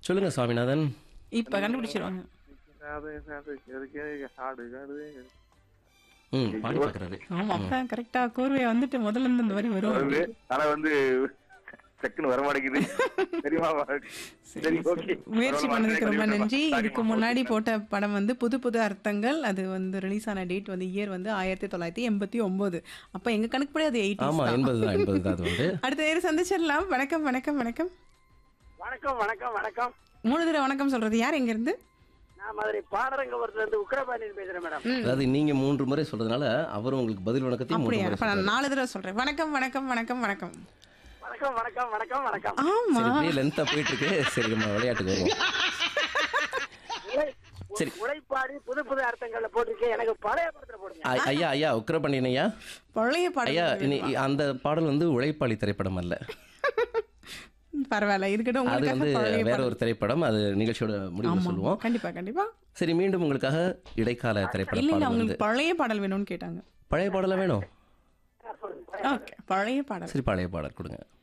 சொல்லுங்க சுவாமிநாதன் இப்ப கண்டுபிடிச்சிருவாங்க அது அது எதுக்கு ஆடு ஆடு ம் பாடி பார்க்குறாரு ஆமா அப்ப கரெக்டா கோர்வையா வந்துட்டு முதல்ல இருந்து இந்த வரி வரும் வருது ஆனா வந்து டக்குன்னு வர மாட்டேங்குது தெரியுமா சரி ஓகே முயற்சி பண்ணதுக்கு ரொம்ப நன்றி இதுக்கு முன்னாடி போட்ட படம் வந்து புது புது அர்த்தங்கள் அது வந்து ரிலீஸ் ஆன டேட் வந்து இயர் வந்து ஆயிரத்தி தொள்ளாயிரத்தி எண்பத்தி ஒன்பது அப்ப எங்க கணக்குப்படி அது ஆமா எயிட்டி எண்பது தான் எண்பது தான் அது வந்து அடுத்த நேரம் சந்திச்சிடலாம் வணக்கம் வணக்கம் வணக்கம் வணக்கம் வணக்கம் வணக்கம் மூணு தடவை வணக்கம் சொல்றது யார் எங்க இருந்து நான் மதுரை பாடரங்கபுரத்துல இருந்து உக்கிரபாண்டியன் பேசுறேன் மேடம் அதாவது நீங்க மூன்று முறை சொல்றதுனால அவரும் உங்களுக்கு பதில் வணக்கத்தையும் மூன்று அப்படியா முறை அப்ப நான் சொல்றாரு. நாலு தடவை சொல்றேன் வணக்கம் வணக்கம் வணக்கம் வணக்கம் வணக்கம் வணக்கம் வணக்கம் வணக்கம் ஆமா சரி இப்படியே லென்த்தா போயிட்டு இருக்கு சரி நம்ம விளையாட்டுக்கு வருவோம் உழை- சரி. உழைப்பாடி புது புது அர்த்தங்கள்ல போட்டிருக்கேன் எனக்கு பழைய படத்துல போடுங்க ஐ- ஐயா ஐயா உக்கரபாண்டியன் ஐயா பழைய ஐயா பாடல் இனி- அந்த பாடல் வந்து உழைப்பாளி திரைப்படம் அல்ல பரவாயில்ல இருக்கட்டும் அது உங்களுக்காக வந்து பழைய வேற பாடல். ஒரு திரைப்படம் அது நிகழ்ச்சியோட முடிவு ஆமா சொல்லுவோம் கண்டிப்பா கண்டிப்பா சரி மீண்டும் உங்களுக்காக இடைக்கால திரைப்பட இல்ல இல்ல பாடல் வந்து உங்களுக்கு பழைய பாடல் வேணும்னு கேட்டாங்க பழைய பாடலா வேணும் ஓகே பழைய பாடல் சரி பழைய பாடல் கொடுங்க